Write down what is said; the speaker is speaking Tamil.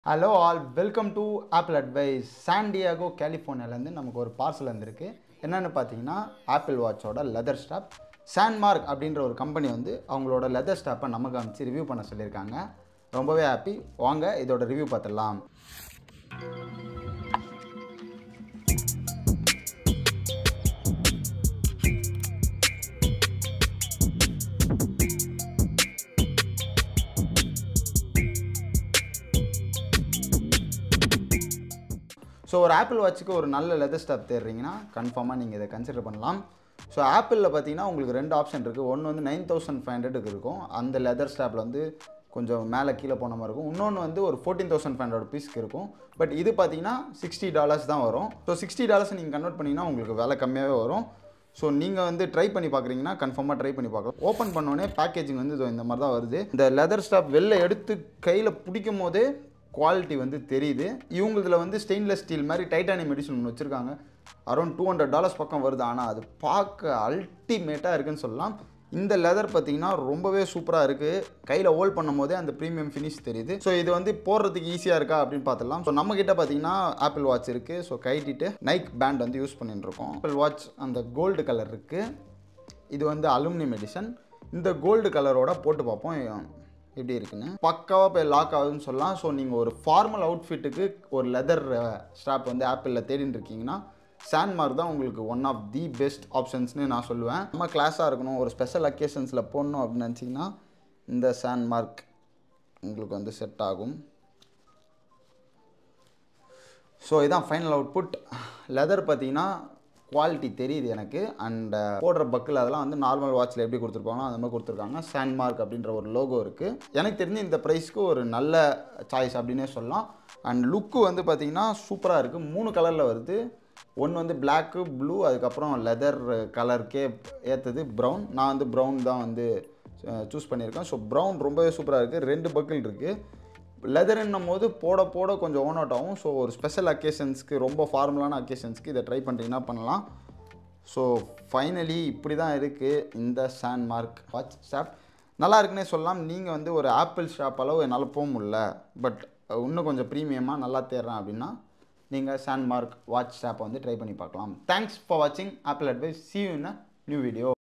hello all welcome to Apple advice San Diego கலிஃபோர்னியாலேருந்து நமக்கு ஒரு பார்சல் வந்திருக்கு என்னென்னு பார்த்தீங்கன்னா ஆப்பிள் வாட்சோட லெதர் ஸ்டாப் சாண்ட்மார்க் அப்படின்ற ஒரு கம்பெனி வந்து அவங்களோட லெதர் ஸ்டாப்பை நமக்கு அமைச்சு ரிவ்யூ பண்ண சொல்லியிருக்காங்க ரொம்பவே ஹாப்பி வாங்க இதோட ரிவ்யூ பார்த்துடலாம் ஸோ ஒரு ஆப்பிள் வாட்சுக்கு ஒரு நல்ல லெதர் ஸ்டாப் தேடுறீங்கன்னா கன்ஃபார்மாக நீங்கள் இதை கன்சிடர் பண்ணலாம் ஸோ ஆப்பிளில் பார்த்தீங்கன்னா உங்களுக்கு ரெண்டு ஆப்ஷன் இருக்குது ஒன்று வந்து நைன் தௌசண்ட் ஃபைவ் ஹண்ட்ரடுக்கு இருக்கும் அந்த லெதர் ஸ்டாப்பில் வந்து கொஞ்சம் மேலே கீழே போன மாதிரி இருக்கும் இன்னொன்று வந்து ஒரு ஃபோர்டீன் தௌசண்ட் ஃபைவ் ஹண்ட்ரட் பீஸ்க்கு இருக்கும் பட் இது பார்த்தீங்கன்னா சிக்ஸ்டி டாலர்ஸ் தான் வரும் ஸோ சிக்ஸ்டி டாலர்ஸ் நீங்கள் கன்வெர்ட் பண்ணிங்கன்னா உங்களுக்கு விலை கம்மியாகவே வரும் ஸோ நீங்கள் வந்து ட்ரை பண்ணி பார்க்குறீங்கன்னா கன்ஃபார்மாக ட்ரை பண்ணி பார்க்கலாம் ஓப்பன் பண்ணோடனே பேக்கேஜிங் வந்து இதோ இந்த மாதிரி தான் வருது இந்த லெதர் ஸ்டாப் வெளில எடுத்து கையில் பிடிக்கும் போதே குவாலிட்டி வந்து தெரியுது இவங்களதுல வந்து ஸ்டெயின்லெஸ் ஸ்டீல் மாதிரி டைட்டானியம் எடிஷன் ஒன்று வச்சுருக்காங்க அரௌண்ட் டூ ஹண்ட்ரட் டாலர்ஸ் பக்கம் வருது ஆனால் அது பார்க்க அல்டிமேட்டாக இருக்குன்னு சொல்லலாம் இந்த லெதர் பார்த்தீங்கன்னா ரொம்பவே சூப்பராக இருக்குது கையில் ஹோல்ட் பண்ணும் போதே அந்த ப்ரீமியம் ஃபினிஷ் தெரியுது ஸோ இது வந்து போடுறதுக்கு ஈஸியாக இருக்கா அப்படின்னு பார்த்துடலாம் ஸோ நம்ம கிட்ட பார்த்தீங்கன்னா ஆப்பிள் வாட்ச் இருக்குது ஸோ கைட்டிட்டு நைக் பேண்ட் வந்து யூஸ் பண்ணிட்டு இருக்கோம் ஆப்பிள் வாட்ச் அந்த கோல்டு கலர் இருக்குது இது வந்து அலுமினியம் எடிஷன் இந்த கோல்டு கலரோட போட்டு பார்ப்போம் எப்படி இருக்குன்னு பக்காவாக போய் லாக் ஆகுதுன்னு சொல்லலாம் ஸோ நீங்கள் ஒரு ஃபார்மல் அவுட்ஃபிட்டுக்கு ஒரு லெதர் ஸ்ட்ராப் வந்து ஆப்பிளில் தேடின்னு இருக்கீங்கன்னா சாண்ட்மார்க் தான் உங்களுக்கு ஒன் ஆஃப் தி பெஸ்ட் ஆப்ஷன்ஸ்னு நான் சொல்லுவேன் நம்ம கிளாஸாக இருக்கணும் ஒரு ஸ்பெஷல் அக்கேஷன்ஸில் போடணும் அப்படின்னு நினச்சிங்கன்னா இந்த சாண்ட்மார்க் உங்களுக்கு வந்து செட் ஆகும் ஸோ இதான் ஃபைனல் அவுட்புட் லெதர் பார்த்தீங்கன்னா குவாலிட்டி தெரியுது எனக்கு அண்ட் போடுற பக்கில் அதெல்லாம் வந்து நார்மல் வாட்சில் எப்படி கொடுத்துருப்பாங்களோ அந்த மாதிரி கொடுத்துருக்காங்க சாண்ட்மார்க் அப்படின்ற ஒரு லோகோ இருக்குது எனக்கு தெரிஞ்சு இந்த ப்ரைஸ்க்கு ஒரு நல்ல சாய்ஸ் அப்படின்னே சொல்லலாம் அண்ட் லுக்கு வந்து பார்த்திங்கன்னா சூப்பராக இருக்குது மூணு கலரில் வருது ஒன்று வந்து பிளாக்கு ப்ளூ அதுக்கப்புறம் லெதர் கலருக்கே ஏற்றது ப்ரௌன் நான் வந்து ப்ரௌன் தான் வந்து சூஸ் பண்ணியிருக்கேன் ஸோ ப்ரௌன் ரொம்பவே சூப்பராக இருக்குது ரெண்டு பக்கில் இருக்குது லெதர்ன்னும் போது போட போட கொஞ்சம் ஓன் அவுட் ஆகும் ஸோ ஒரு ஸ்பெஷல் அக்கேஷன்ஸ்க்கு ரொம்ப ஃபார்மலான அக்கேஷன்ஸ்க்கு இதை ட்ரை பண்ணிட்டீங்கன்னா பண்ணலாம் ஸோ ஃபைனலி இப்படி தான் இருக்குது இந்த சாண்ட் மார்க் வாட்ச் ஸ்டாப் நல்லா இருக்குன்னே சொல்லலாம் நீங்கள் வந்து ஒரு ஆப்பிள் ஷாப் அளவு என்னால் போக முடியல பட் இன்னும் கொஞ்சம் ப்ரீமியமாக நல்லா தேடுறேன் அப்படின்னா நீங்கள் சாண்ட் மார்க் வாட்ச் ஸ்டாப்பை வந்து ட்ரை பண்ணி பார்க்கலாம் தேங்க்ஸ் ஃபார் வாட்சிங் Apple advice see you in new video